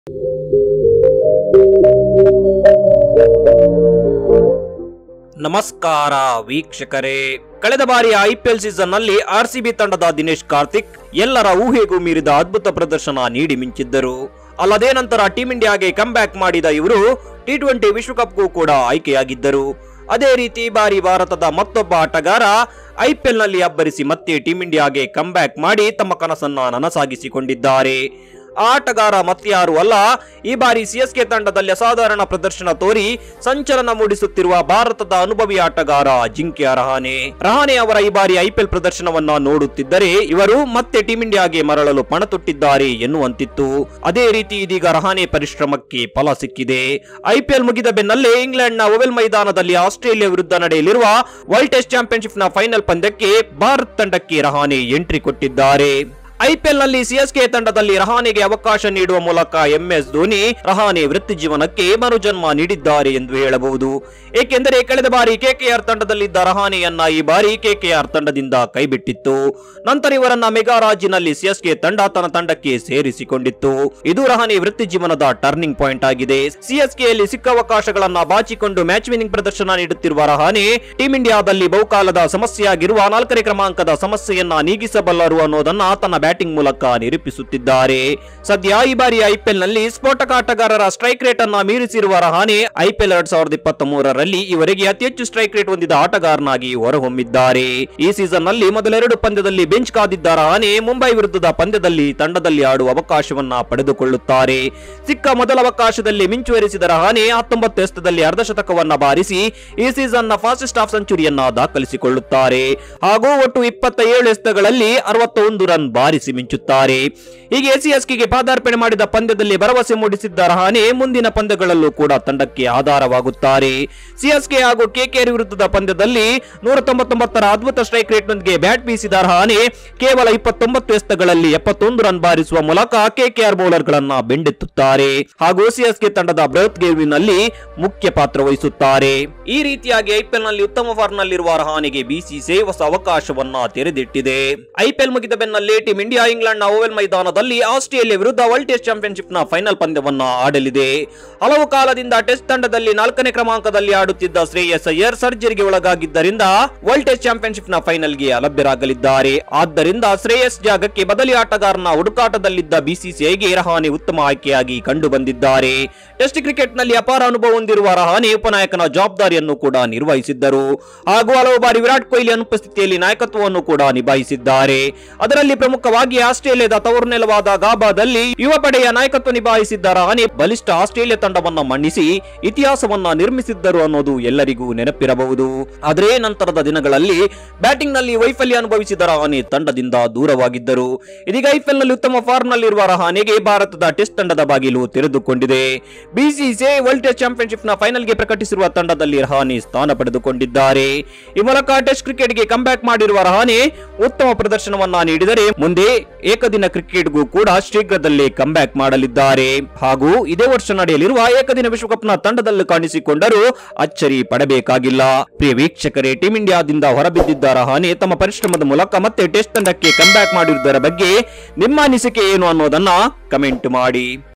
ನಮಸ್ಕಾರ ವೀಕ್ಷಕರೇ ಕಳೆದ ಬಾರಿಯ ಐಪಿಎಲ್ ಸೀಸನ್ ನಲ್ಲಿ ಆರ್ಸಿಬಿ ತಂಡದ ದಿನೇಶ್ ಕಾರ್ತಿಕ್ ಎಲ್ಲರ ಊಹೆಗೂ ಮೀರಿದ ಅದ್ಭುತ ಪ್ರದರ್ಶನ ನೀಡಿ ಮಿಂಚಿದ್ದರು ಅಲ್ಲದೆ ನಂತರ ಟೀಂ ಇಂಡಿಯಾಗೆ ಬ್ಯಾಕ್ ಮಾಡಿದ ಇವರು ಟಿ ಟ್ವೆಂಟಿ ವಿಶ್ವಕಪ್ಗೂ ಕೂಡ ಆಯ್ಕೆಯಾಗಿದ್ದರು ಅದೇ ರೀತಿ ಈ ಬಾರಿ ಭಾರತದ ಮತ್ತೊಬ್ಬ ಆಟಗಾರ ಐಪಿಎಲ್ ನಲ್ಲಿ ಅಬ್ಬರಿಸಿ ಮತ್ತೆ ಟೀಂ ಇಂಡಿಯಾಗೆ ಬ್ಯಾಕ್ ಮಾಡಿ ತಮ್ಮ ಕನಸನ್ನ ನನಸಾಗಿಸಿಕೊಂಡಿದ್ದಾರೆ ಆ ಆಟಗಾರ ಮತ್ಯಾರು ಅಲ್ಲ ಈ ಬಾರಿ ಸಿಎಸ್ಕೆ ತಂಡದಲ್ಲಿ ಅಸಾಧಾರಣ ಪ್ರದರ್ಶನ ತೋರಿ ಸಂಚಲನ ಮೂಡಿಸುತ್ತಿರುವ ಭಾರತದ ಅನುಭವಿ ಆಟಗಾರ ಅಜಿಂಕ್ಯ ರಹಾನೆ ರಹಾನೆ ಅವರ ಈ ಬಾರಿ ಐಪಿಎಲ್ ಪ್ರದರ್ಶನವನ್ನ ನೋಡುತ್ತಿದ್ದರೆ ಇವರು ಮತ್ತೆ ಟೀಂ ಇಂಡಿಯಾಗೆ ಮರಳಲು ಪಣತೊಟ್ಟಿದ್ದಾರೆ ಎನ್ನುವಂತಿತ್ತು ಅದೇ ರೀತಿ ಇದೀಗ ರಹಾನೆ ಪರಿಶ್ರಮಕ್ಕೆ ಫಲ ಸಿಕ್ಕಿದೆ ಐಪಿಎಲ್ ಮುಗಿದ ಬೆನ್ನಲ್ಲೇ ಇಂಗ್ಲೆಂಡ್ನ ಓವೆಲ್ ಮೈದಾನದಲ್ಲಿ ಆಸ್ಟ್ರೇಲಿಯಾ ವಿರುದ್ಧ ನಡೆಯಲಿರುವ ವರ್ಲ್ಡ್ ಟೆಸ್ಟ್ ಚಾಂಪಿಯನ್ಶಿಪ್ನ ಫೈನಲ್ ಪಂದ್ಯಕ್ಕೆ ಭಾರತ್ ತಂಡಕ್ಕೆ ರಹಾನೆ ಎಂಟ್ರಿ ಕೊಟ್ಟಿದ್ದಾರೆ ಐಪಿಎಲ್ ನಲ್ಲಿ ಸಿಎಸ್ಕೆ ತಂಡದಲ್ಲಿ ರಹಾನೆಗೆ ಅವಕಾಶ ನೀಡುವ ಮೂಲಕ ಎಂಎಸ್ ಧೋನಿ ರಹಾನೆ ವೃತ್ತಿ ಜೀವನಕ್ಕೆ ಮರುಜನ್ಮ ನೀಡಿದ್ದಾರೆ ಎಂದು ಹೇಳಬಹುದು ಏಕೆಂದರೆ ಕಳೆದ ಬಾರಿ ಕೆಕೆಆರ್ ತಂಡದಲ್ಲಿದ್ದ ರಹಾನೆಯನ್ನ ಈ ಬಾರಿ ಕೆಕೆಆರ್ ತಂಡದಿಂದ ಕೈಬಿಟ್ಟಿತ್ತು ನಂತರ ಇವರನ್ನ ಮೆಗಾ ರಾಜಿನಲ್ಲಿ ಸಿಎಸ್ಕೆ ತಂಡ ತನ್ನ ತಂಡಕ್ಕೆ ಸೇರಿಸಿಕೊಂಡಿತ್ತು ಇದು ರಹಾನೆ ವೃತ್ತಿ ಜೀವನದ ಟರ್ನಿಂಗ್ ಪಾಯಿಂಟ್ ಆಗಿದೆ ಸಿಎಸ್ಕೆಯಲ್ಲಿ ಸಿಕ್ಕ ಅವಕಾಶಗಳನ್ನ ಬಾಚಿಕೊಂಡು ಮ್ಯಾಚ್ ವಿನಿಂಗ್ ಪ್ರದರ್ಶನ ನೀಡುತ್ತಿರುವ ರಹಾನೆ ಟೀಂ ಇಂಡಿಯಾದಲ್ಲಿ ಬಹುಕಾಲದ ಸಮಸ್ಯೆಯಾಗಿರುವ ನಾಲ್ಕನೇ ಕ್ರಮಾಂಕದ ಸಮಸ್ಯೆಯನ್ನ ನೀಗಿಸಬಲ್ಲರು ಅನ್ನೋದನ್ನ ತನ್ನ ಬ್ಯಾಟಿಂಗ್ ಮೂಲಕ ನಿರೂಪಿಸುತ್ತಿದ್ದಾರೆ ಸದ್ಯ ಈ ಬಾರಿ ಐಪಿಎಲ್ ನಲ್ಲಿ ಸ್ಫೋಟಕ ಆಟಗಾರರ ಸ್ಟ್ರೈಕ್ ರೇಟ್ ಅನ್ನ ಮೀರಿಸಿರುವ ರಹಾನೆ ಐಪಿಎಲ್ ಎರಡ್ ಸಾವಿರದ ಇಪ್ಪತ್ತ್ ಮೂರರಲ್ಲಿ ಇವರಿಗೆ ಅತಿ ಹೆಚ್ಚು ಸ್ಟ್ರೈಕ್ ರೇಟ್ ಹೊಂದಿದ ಆಟಗಾರನಾಗಿ ಹೊರಹೊಮ್ಮಿದ್ದಾರೆ ಈ ಸೀಸನ್ ನಲ್ಲಿ ಮೊದಲೆರಡು ಪಂದ್ಯದಲ್ಲಿ ಬೆಂಚ್ ಕಾದಿದ್ದ ರಹಾನೆ ಮುಂಬೈ ವಿರುದ್ಧದ ಪಂದ್ಯದಲ್ಲಿ ತಂಡದಲ್ಲಿ ಆಡುವ ಅವಕಾಶವನ್ನ ಪಡೆದುಕೊಳ್ಳುತ್ತಾರೆ ಸಿಕ್ಕ ಮೊದಲ ಅವಕಾಶದಲ್ಲಿ ಮಿಂಚುವರಿಸಿದ ರಹಾನೆ ಹತ್ತೊಂಬತ್ತು ಎಸ್ತದಲ್ಲಿ ಅರ್ಧಶತಕವನ್ನ ಬಾರಿಸಿ ಈ ಸೀಸನ್ ನ ಫಾಸ್ಟೆಸ್ಟ್ ಆಫ್ ಸೆಂಚುರಿಯನ್ನ ದಾಖಲಿಸಿಕೊಳ್ಳುತ್ತಾರೆ ಹಾಗೂ ಒಟ್ಟು ಇಪ್ಪತ್ತ ಏಳು ಎಸ್ತಗಳಲ್ಲಿ ಅರವತ್ತೊಂದು ರನ್ ಬಾರಿಸಿ ಮಿಂಚುತ್ತಾರೆ ಹೀಗೆ ಸಿಎಸ್ಕೆಗೆ ಪಾದಾರ್ಪಣೆ ಮಾಡಿದ ಪಂದ್ಯದಲ್ಲಿ ಭರವಸೆ ಮೂಡಿಸಿದ್ದ ರಹಾನೆ ಮುಂದಿನ ಪಂದ್ಯಗಳಲ್ಲೂ ಕೂಡ ತಂಡಕ್ಕೆ ಆಧಾರವಾಗುತ್ತಾರೆ ಸಿಎಸ್ಕೆ ಹಾಗೂ ಕೆಕೆಆರ್ ವಿರುದ್ಧದ ಪಂದ್ಯದಲ್ಲಿ ನೂರ ತೊಂಬತ್ತೊಂಬತ್ತರ ಅದ್ಭುತ ಸ್ಟ್ರೈಕ್ ರೇಟ್ನೊಂದಿಗೆ ಬ್ಯಾಟ್ ಬೀಸಿದ ರಹಾನೆ ಕೇವಲ ಇಪ್ಪತ್ತೊಂಬತ್ತು ಎಸ್ತಗಳಲ್ಲಿ ಎಪ್ಪತ್ತೊಂದು ರನ್ ಬಾರಿಸುವ ಮೂಲಕ ಕೆಕೆಆರ್ ಬೌಲರ್ಗಳನ್ನ ಬೆಂಡೆತ್ತುತ್ತಾರೆ ಹಾಗೂ ಸಿಎಸ್ಕೆ ತಂಡದ ಬೃಹತ್ ಗೆಲುವಿನಲ್ಲಿ ಮುಖ್ಯ ಪಾತ್ರ ವಹಿಸುತ್ತಾರೆ ಈ ರೀತಿಯಾಗಿ ಐಪಿಎಲ್ ನಲ್ಲಿ ಉತ್ತಮ ಫಾರ್ಮ್ ನಲ್ಲಿರುವ ರಹಾನೆಗೆ ಬಿಸಿಸಿಐ ಹೊಸ ಅವಕಾಶವನ್ನ ತೆರೆದಿಟ್ಟಿದೆ ಐಪಿಎಲ್ ಮುಗಿದ ಬೆನ್ನಲ್ಲೇ ಟೀಂ ಇಂಡಿಯಾ ಇಂಗ್ಲೆಂಡ್ನ ಓವೆಲ್ ಮೈದಾನದಲ್ಲಿ ಆಸ್ಟ್ರೇಲಿಯಾ ವಿರುದ್ಧ ವರ್ಲ್ಡ್ ಟೆಸ್ಟ್ ಚಾಂಪಿಯನ್ಶಿಪ್ನ ಫೈನಲ್ ಪಂದ್ಯವನ್ನ ಆಡಲಿದೆ ಹಲವು ಕಾಲದಿಂದ ಟೆಸ್ಟ್ ತಂಡದಲ್ಲಿ ನಾಲ್ಕನೇ ಕ್ರಮಾಂಕದಲ್ಲಿ ಆಡುತ್ತಿದ್ದ ಶ್ರೇಯಸ್ ಅಯ್ಯರ್ ಸರ್ಜರಿಗೆ ಒಳಗಾಗಿದ್ದರಿಂದ ವರ್ಲ್ಡ್ ಟೆಸ್ಟ್ ಚಾಂಪಿಯನ್ಶಿಪ್ನ ಫೈನಲ್ಗೆ ಅಲಭ್ಯರಾಗಲಿದ್ದಾರೆ ಆದ್ದರಿಂದ ಶ್ರೇಯಸ್ ಜಾಗಕ್ಕೆ ಬದಲಿ ಆಟಗಾರನ ಹುಡುಕಾಟದಲ್ಲಿದ್ದ ಬಿಸಿಸಿಐಗೆ ರಹಾನೆ ಉತ್ತಮ ಆಯ್ಕೆಯಾಗಿ ಕಂಡು ಬಂದಿದ್ದಾರೆ ಟೆಸ್ಟ್ ಕ್ರಿಕೆಟ್ನಲ್ಲಿ ಅಪಾರ ಅನುಭವ ಹೊಂದಿರುವ ರಹಾನೆ ಉಪನಾಯಕನ ಜವಾಬ್ದಾರಿಯನ್ನು ಕೂಡ ನಿರ್ವಹಿಸಿದ್ದರು ಹಾಗೂ ಹಲವು ಬಾರಿ ವಿರಾಟ್ ಕೊಹ್ಲಿ ಅನುಪಸ್ಥಿತಿಯಲ್ಲಿ ನಾಯಕತ್ವವನ್ನು ಕೂಡ ನಿಭಾಯಿಸಿದ್ದಾರೆ ಅದರಲ್ಲಿ ಪ್ರಮುಖವಾಗಿ ಆಸ್ಟ್ರೇಲಿಯಾದ ತವರು ನೆಲವಾದ ಗಾಬಾದಲ್ಲಿ ಯುವ ಪಡೆಯ ನಾಯಕತ್ವ ನಿಭಾಯಿಸಿದ್ದ ರಹಾನೆ ಬಲಿಷ್ಠ ಆಸ್ಟ್ರೇಲಿಯಾ ತಂಡವನ್ನ ಮಣ್ಣಿಸಿ ಇತಿಹಾಸವನ್ನ ನಿರ್ಮಿಸಿದ್ದರು ಅನ್ನೋದು ಎಲ್ಲರಿಗೂ ನೆನಪಿರಬಹುದು ಆದರೆ ನಂತರದ ದಿನಗಳಲ್ಲಿ ಬ್ಯಾಟಿಂಗ್ ನಲ್ಲಿ ವೈಫಲ್ಯ ಅನುಭವಿಸಿದ ರಹಾನೆ ತಂಡದಿಂದ ದೂರವಾಗಿದ್ದರು ಇದೀಗ ಐಪಿಎಲ್ ನಲ್ಲಿ ಉತ್ತಮ ಫಾರ್ಮ್ ನಲ್ಲಿರುವ ರಹಾನೆಗೆ ಭಾರತದ ಟೆಸ್ಟ್ ತಂಡದ ಬಾಗಿಲು ತೆರೆದುಕೊಂಡಿದೆ ಬಿಸಿಸಿಐ ವರ್ಲ್ಡ್ ಟೆಸ್ಟ್ ಚಾಂಪಿಯನ್ಶಿಪ್ ನ ಫೈನಲ್ಗೆ ಪ್ರಕಟಿಸಿರುವ ತಂಡದಲ್ಲಿ ರಹಾನೆ ಸ್ಥಾನ ಪಡೆದುಕೊಂಡಿದ್ದಾರೆ ಈ ಮೂಲಕ ಟೆಸ್ಟ್ ಕ್ರಿಕೆಟ್ಗೆ ಬ್ಯಾಕ್ ಮಾಡಿರುವ ರಹಾನೆ ಉತ್ತಮ ಪ್ರದರ್ಶನವನ್ನ ನೀಡಿದರೆ ಮುಂದೆ ಏಕದಿನ ಕ್ರಿಕೆಟ್ಗೂ ಕೂಡ ಶೀಘ್ರದಲ್ಲೇ ಬ್ಯಾಕ್ ಮಾಡಲಿದ್ದಾರೆ ಹಾಗೂ ಇದೇ ವರ್ಷ ನಡೆಯಲಿರುವ ಏಕದಿನ ವಿಶ್ವಕಪ್ನ ತಂಡದಲ್ಲಿ ಕಾಣಿಸಿಕೊಂಡರೂ ಅಚ್ಚರಿ ಪಡಬೇಕಾಗಿಲ್ಲ ಪ್ರಿಯ ವೀಕ್ಷಕರೇ ಟೀಂ ಇಂಡಿಯಾದಿಂದ ಹೊರಬಿದ್ದಿದ್ದ ರಹಾನೆ ತಮ್ಮ ಪರಿಶ್ರಮದ ಮೂಲಕ ಮತ್ತೆ ಟೆಸ್ಟ್ ತಂಡಕ್ಕೆ ಬ್ಯಾಕ್ ಮಾಡಿರುವುದರ ಬಗ್ಗೆ ನಿಮ್ಮ ಅನಿಸಿಕೆ ಏನು ಅನ್ನೋದನ್ನ ಕಮೆಂಟ್ ಮಾಡಿ